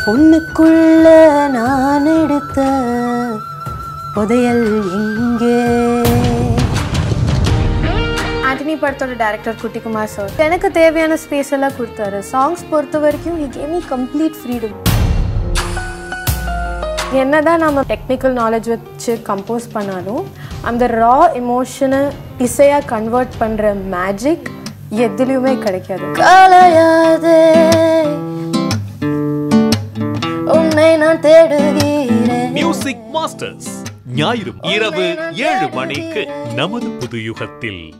பொண்ணுக்குள்ள நான் எடுத்த புதையல் எங்கே ஆண்டனி படத்தோட டைரக்டர் குட்டிக்குமார் சார் எனக்கு தேவையான ஸ்பேஸ் எல்லாம் கொடுத்தாரு சாங்ஸ் பொறுத்த வரைக்கும் he gave me complete freedom என்னதான் நம்ம டெக்னிக்கல் நாலேஜ் வச்சு கம்போஸ் பண்ணாலும் அந்த ரா எமோஷனை இசையாக கன்வெர்ட் பண்ணுற மேஜிக் எதுலேயுமே கிடைக்காது கலையாதே உன்னை நான் தேடுகிறேன் மியூசிக் மாஸ்டர்ஸ் ஞாயிறு இரவு ஏழு மணிக்கு நமது புது யுகத்தில்